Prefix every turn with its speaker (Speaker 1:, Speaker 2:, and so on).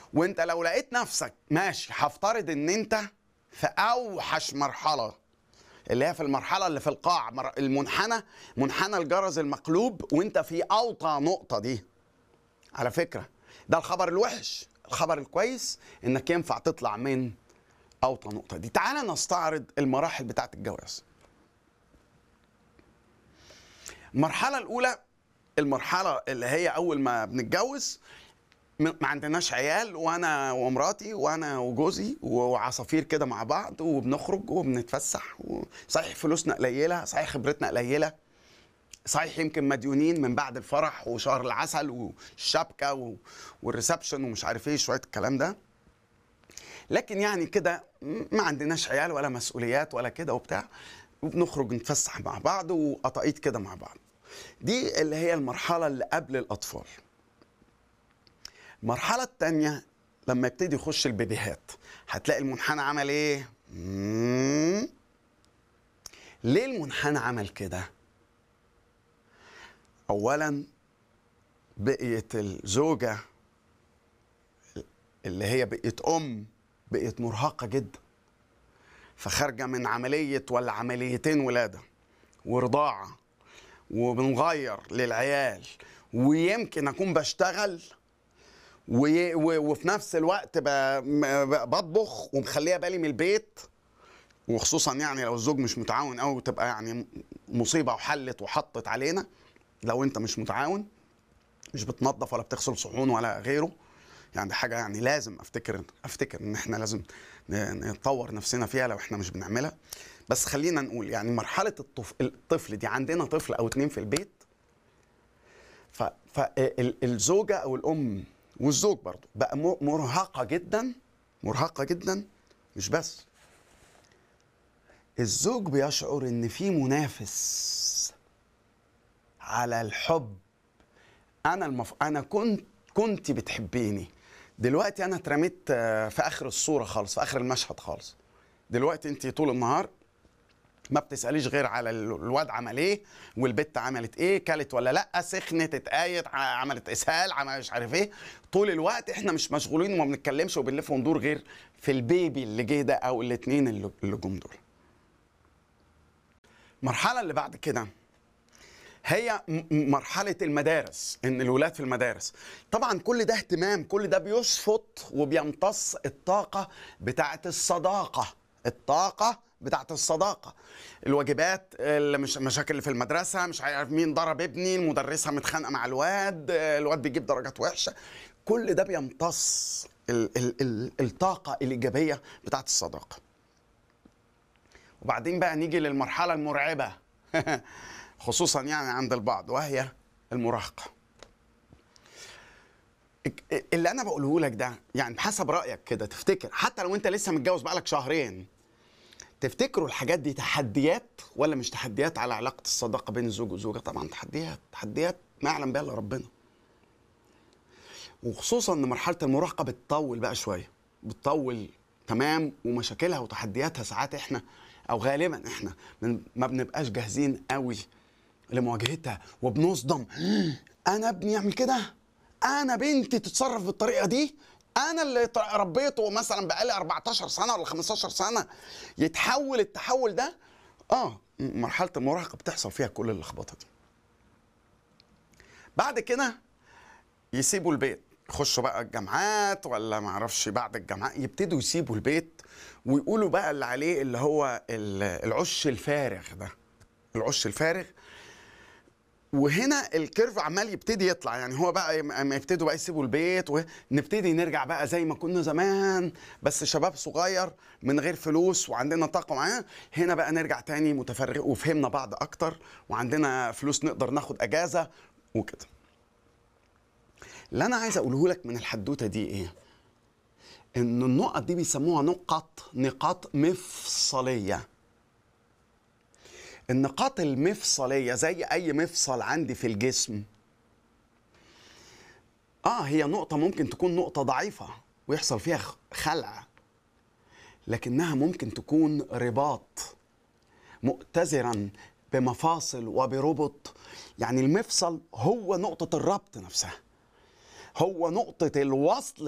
Speaker 1: وانت لو لقيت نفسك ماشي هفترض ان انت في اوحش مرحله اللي هي في المرحله اللي في القاع مر- المنحنى منحنى الجرس المقلوب وانت في اوطى نقطه دي على فكره ده الخبر الوحش الخبر الكويس انك ينفع تطلع من اوطى نقطه دي تعال نستعرض المراحل بتاعه الجواز المرحله الاولى المرحله اللي هي اول ما بنتجوز م- ما عندناش عيال وانا ومراتي وانا وجوزي وعصافير كده مع بعض وبنخرج وبنتفسح صحيح فلوسنا قليله صحيح خبرتنا قليله صحيح يمكن مديونين من بعد الفرح وشهر العسل والشبكه و- والريسبشن ومش عارف ايه شويه الكلام ده لكن يعني كده م- ما عندناش عيال ولا مسؤوليات ولا كده وبتاع وبنخرج نتفسح مع بعض وقطايط كده مع بعض دي اللي هي المرحله اللي قبل الاطفال المرحلة التانية لما يبتدي يخش البيبيهات هتلاقي المنحنى عمل ايه؟ مم. ليه المنحنى عمل كده؟ أولا بقيت الزوجة اللي هي بقيت أم بقيت مرهقة جدا فخارجة من عملية ولا عمليتين ولادة ورضاعة وبنغير للعيال ويمكن أكون بشتغل و- و- وفي نفس الوقت ب- م- بطبخ ومخليها بالي من البيت وخصوصا يعني لو الزوج مش متعاون قوي تبقى يعني مصيبه وحلت وحطت علينا لو انت مش متعاون مش بتنظف ولا بتغسل صحون ولا غيره يعني دي حاجه يعني لازم افتكر افتكر ان احنا لازم ن- نطور نفسنا فيها لو احنا مش بنعملها بس خلينا نقول يعني مرحله الطف... الطفل دي عندنا طفل او اتنين في البيت فالزوجه او الام والزوج برضو بقى م- مرهقه جدا مرهقه جدا مش بس الزوج بيشعر ان في منافس على الحب انا المف... انا كنت كنت بتحبيني دلوقتي انا اترميت آه، في اخر الصوره خالص في اخر المشهد خالص دلوقتي انت طول النهار ما بتساليش غير على ال- الواد عمل ايه والبت عملت ايه كلت ولا لا سخنت اتقايت ع- عملت اسهال عمل مش عارف ايه طول الوقت احنا مش مشغولين وما بنتكلمش وبنلف وندور غير في البيبي اللي جه ده او الاتنين اللي اللي جم دول المرحله اللي بعد كده هي م- م- مرحلة المدارس إن الولاد في المدارس طبعا كل ده اهتمام كل ده بيشفط وبيمتص الطاقة بتاعت الصداقة الطاقة بتاعت الصداقة الواجبات اللي مش مشاكل اللي في المدرسة مش عارف مين ضرب ابني المدرسة متخانقة مع الواد الواد بيجيب درجات وحشة كل ده بيمتص ال ال ال الطاقة الإيجابية بتاعت الصداقة وبعدين بقى نيجي للمرحلة المرعبة خصوصا يعني عند البعض وهي المراهقة الك- اللي انا بقوله لك ده يعني بحسب رايك كده تفتكر حتى لو انت لسه متجوز بقالك شهرين تفتكروا الحاجات دي تحديات ولا مش تحديات على علاقه الصداقه بين الزوج والزوجه طبعا تحديات تحديات ما يعلم بها الا ربنا وخصوصا ان مرحله المراهقه بتطول بقى شويه بتطول تمام ومشاكلها وتحدياتها ساعات احنا او غالبا احنا من- ما بنبقاش جاهزين قوي لمواجهتها وبنصدم انا ابني يعمل كده انا بنتي تتصرف بالطريقه دي انا اللي ت- ربيته مثلا بقالي 14 سنه ولا 15 سنه يتحول التحول ده اه م- مرحله المراهقه بتحصل فيها كل اللخبطه دي بعد كده يسيبوا البيت يخشوا بقى الجامعات ولا ما اعرفش بعد الجامعات يبتدوا يسيبوا البيت ويقولوا بقى اللي عليه اللي هو ال- العش الفارغ ده العش الفارغ وهنا الكيرف عمال يبتدي يطلع يعني هو بقى ما يبتدوا بقى يسيبوا البيت ونبتدي نرجع بقى زي ما كنا زمان بس شباب صغير من غير فلوس وعندنا طاقه معانا هنا بقى نرجع تاني متفرغ وفهمنا بعض اكتر وعندنا فلوس نقدر ناخد اجازه وكده اللي انا عايز اقوله لك من الحدوته دي ايه ان النقط دي بيسموها نقط نقاط مفصليه النقاط المفصليه زي اي مفصل عندي في الجسم اه هي نقطه ممكن تكون نقطه ضعيفه ويحصل فيها خ- خلع لكنها ممكن تكون رباط مؤتزرا بمفاصل وبربط يعني المفصل هو نقطه الربط نفسها هو نقطه الوصل